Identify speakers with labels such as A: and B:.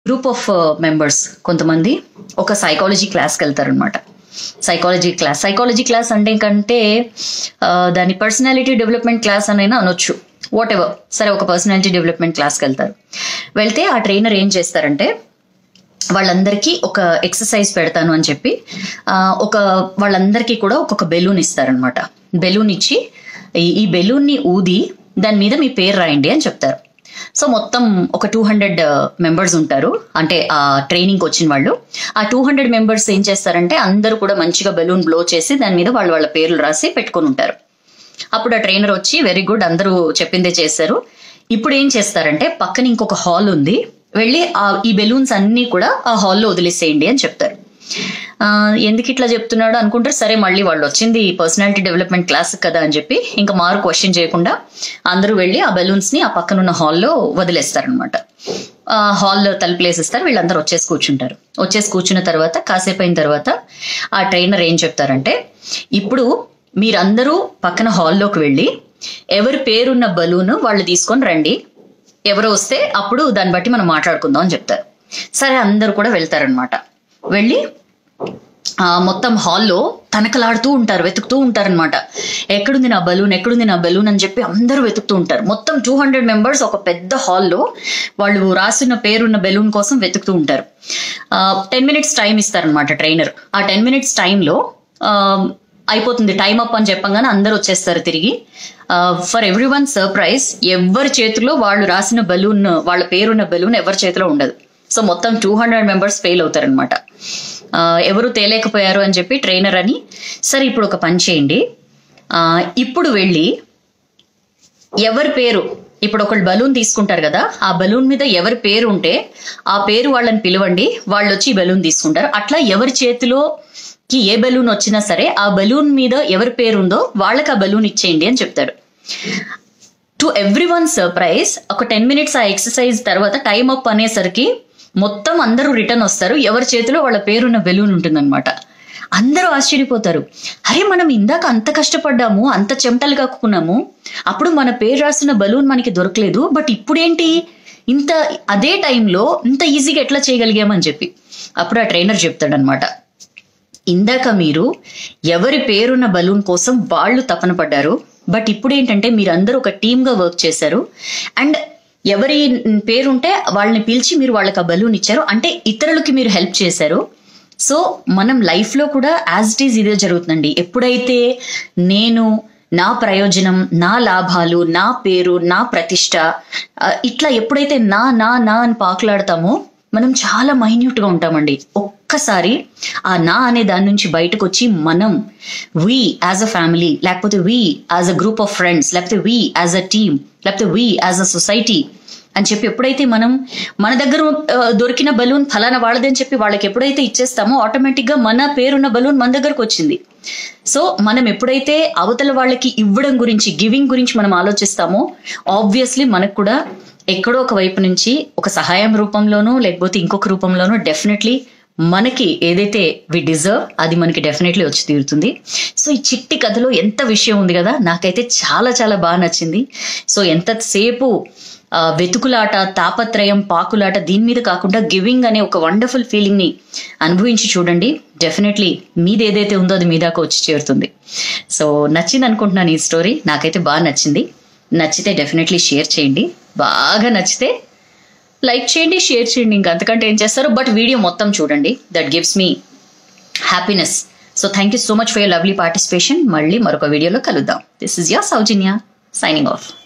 A: group of members కొంతమంది ఒక psychology క్లాస్కి వెళ్తారనమాట సైకాలజీ క్లాస్ సైకాలజీ క్లాస్ అంటే కంటే ఆ, దాని పర్సనాలిటీ డెవలప్మెంట్ క్లాస్ అనైనా అనొచ్చు వాట్ ఎవర్ సరే ఒక పర్సనాలిటీ డెవలప్మెంట్ క్లాస్కి వెళ్తారు వెళ్తే ఆ ట్రైనర్ ఏం చేస్తారంటే వాళ్ళందరికీ ఒక ఎక్సర్సైజ్ పెడతాను అని చెప్పి ఆ, ఒక వాళ్ళందరికీ కూడా ఒక్కొక్క బెలూన్ ఇస్తారనమాట బెలూన్ ఇచ్చి ఈ- ఈ బెలూన్ని ఊది దాని మీద మీ పేరు రాయండి అని చెప్తారు సో మొత్తం ఒక టూ హండ్రెడ్ మెంబర్స్ ఉంటారు అంటే ఆ ట్రైనింగ్ వచ్చిన వాళ్ళు ఆ టూ హండ్రెడ్ మెంబర్స్ ఏం చేస్తారంటే అందరూ కూడా మంచిగా బెలూన్ బ్లో చేసి దాని మీద వాళ్ళు వాళ్ళ పేర్లు రాసి పెట్టుకొని ఉంటారు అప్పుడు ఆ ట్రైనర్ వచ్చి వెరీ గుడ్ అందరూ చెప్పిందే చేశారు ఇప్పుడు ఏం చేస్తారంటే పక్కన ఇంకొక హాల్ ఉంది వెళ్ళి ఆ ఈ బెలూన్స్ అన్ని కూడా ఆ హాల్లో వదిలేసేయండి అని చెప్తారు ఆ, ఎందుకు ఇట్లా చెప్తున్నాడు అనుకుంటారు సరే మళ్ళీ వాళ్ళు వచ్చింది పర్సనాలిటీ డెవలప్మెంట్ క్లాస్ కదా అని చెప్పి ఇంకా మారు క్వశ్చన్ చేయకుండా అందరూ వెళ్ళి ఆ బెలూన్స్ ని ఆ పక్కనున్న హాల్లో వదిలేస్తారనమాట ఆ హాల్లో తలుపులేసిస్తారు వీళ్ళందరూ వచ్చేసి కూర్చుంటారు వచ్చేసి కూర్చున్న తర్వాత కాసేపు అయిన తర్వాత ఆ ట్రైనర్ ఏం చెప్తారంటే ఇప్పుడు మీరందరూ పక్కన హాల్లోకి వెళ్ళి ఎవరి పేరున్న బలూన్ వాళ్ళు తీసుకొని రండి ఎవరు వస్తే అప్పుడు దాన్ని బట్టి మనం మాట్లాడుకుందాం అని చెప్తారు సరే అందరూ కూడా వెళ్తారనమాట వెళ్ళి ఆ మొత్తం హాల్లో తనకలాడుతూ ఉంటారు వెతుకుతూ ఉంటారనమాట ఎక్కడుంది నా బలూన్ ఎక్కడుంది నా బలూన్ అని చెప్పి అందరూ వెతుకుతూ ఉంటారు మొత్తం టూ హండ్రెడ్ మెంబర్స్ ఒక పెద్ద హాల్లో వాళ్ళు రాసిన పేరున్న బెలూన్ కోసం వెతుకుతూ ఉంటారు టెన్ మినిట్స్ టైం ఇస్తారనమాట ట్రైనర్ ఆ టెన్ మినిట్స్ టైంలో అయిపోతుంది టైం అప్ అని చెప్పంగానే అందరూ వచ్చేస్తారు తిరిగి ఫర్ ఎవ్రీ వన్ సర్ప్రైజ్ ఎవరి చేతిలో వాళ్ళు రాసిన బలూన్ వాళ్ళ పేరున్న బలూన్ ఎవరి చేతిలో ఉండదు సో మొత్తం టూ హండ్రెడ్ మెంబర్స్ ఫెయిల్ అవుతారనమాట ఎవరు తేలేకపోయారు అని చెప్పి ట్రైనర్ అని సరే ఇప్పుడు ఒక పని చేయండి ఆ, ఇప్పుడు వెళ్ళి ఎవరి పేరు ఇప్పుడు ఒకళ్ళు బలూన్ తీసుకుంటారు కదా ఆ బలూన్ మీద ఎవరి పేరు ఉంటే ఆ పేరు వాళ్ళని పిలవండి వాళ్ళు వచ్చి ఈ బలూన్ తీసుకుంటారు అట్లా ఎవరి చేతిలోకి ఏ బలూన్ వచ్చినా సరే ఆ బలూన్ మీద ఎవరి పేరు ఉందో వాళ్ళకి ఆ బలూన్ ఇచ్చేయండి అని చెప్తాడు టు ఎవ్రీ వన్ సర్ప్రైజ్ ఒక టెన్ మినిట్స్ ఆ ఎక్సర్సైజ్ తర్వాత టైం అప్ అనేసరికి మొత్తం అందరూ రిటర్న్ వస్తారు ఎవరి చేతిలో వాళ్ళ పేరున్న బెలూన్ ఉంటుందన్నమాట అందరూ ఆశ్చర్యపోతారు అరే మనం ఇందాక అంత కష్టపడ్డాము అంత చెమటలు కక్కున్నాము అప్పుడు మన పేరు రాసిన బలూన్ మనకి దొరకలేదు బట్ ఇప్పుడేంటి ఇంత అదే టైంలో ఇంత ఈజీగా ఎట్లా చేయగలిగామని చెప్పి అప్పుడు ఆ ట్రైనర్ చెప్తాడనమాట ఇందాక మీరు ఎవరి పేరున్న బలూన్ కోసం వాళ్ళు తపన పడ్డారు బట్ ఇప్పుడు ఏంటంటే మీరందరూ ఒక టీమ్ గా వర్క్ చేశారు అండ్ ఎవరి పేరుంటే వాళ్ళని పిలిచి మీరు వాళ్ళకి ఆ బలూన్ ఇచ్చారు అంటే ఇతరులకి మీరు హెల్ప్ చేశారు సో మనం లైఫ్ లో కూడా యాజ్ ఇట్ ఈజ్ ఇదే జరుగుతుందండి ఎప్పుడైతే నేను నా ప్రయోజనం నా లాభాలు నా పేరు నా ప్రతిష్ట ఆ, ఇట్లా ఎప్పుడైతే నా నా నా అని పాకులాడతామో మనం చాలా మైన్యూట్ గా ఉంటామండి ఒక్కసారి ఆ నా అనే దాని నుంచి బయటకు వచ్చి మనం వి యాజ్ అ ఫ్యామిలీ లేకపోతే we as a group of friends లేకపోతే వి యాజ్ అ టీమ్ లేకపోతే వి యాజ్ అ సొసైటీ అని చెప్పి ఎప్పుడైతే మనం మన దగ్గర ఆ, దొరికిన బలూన్ ఫలానా వాళ్ళదని చెప్పి వాళ్ళకి ఎప్పుడైతే ఇచ్చేస్తామో ఆటోమేటిక్ గా మన పేరున్న బలూన్ మన దగ్గరకు వచ్చింది సో మనం ఎప్పుడైతే అవతల వాళ్ళకి ఇవ్వడం గురించి గివింగ్ గురించి మనం ఆలోచిస్తామో ఆబ్వియస్లీ మనకు కూడా ఎక్కడో ఒక వైపు నుంచి ఒక సహాయం రూపంలోనూ లేకపోతే ఇంకొక రూపంలోనూ డెఫినెట్లీ మనకి ఏదైతే వి డిజర్వ్ అది మనకి డెఫినెట్లీ వచ్చి తీరుతుంది సో ఈ చిట్టి కథలో ఎంత విషయం ఉంది కదా నాకైతే చాలా చాలా బాగా నచ్చింది సో ఎంతసేపు ఆ, వెతుకులాట తాపత్రయం పాకులాట దీని మీద కాకుండా గివింగ్ అనే ఒక వండర్ఫుల్ ఫీలింగ్ ని అనుభవించి చూడండి డెఫినెట్లీ మీది ఏదైతే ఉందో అది మీ దాకా వచ్చి చేరుతుంది సో నచ్చింది అనుకుంటున్నాను ఈ స్టోరీ నాకైతే బాగా నచ్చింది నచ్చితే డెఫినెట్లీ షేర్ చేయండి బాగా నచ్చితే లైక్ చేయండి షేర్ చేయండి ఇంకా అంతకంటే ఏం చేస్తారు బట్ వీడియో మొత్తం చూడండి that gives me happiness so thank you so much for your lovely participation మళ్ళీ మరొక వీడియోలో కలుద్దాం this is your Soujanya signing of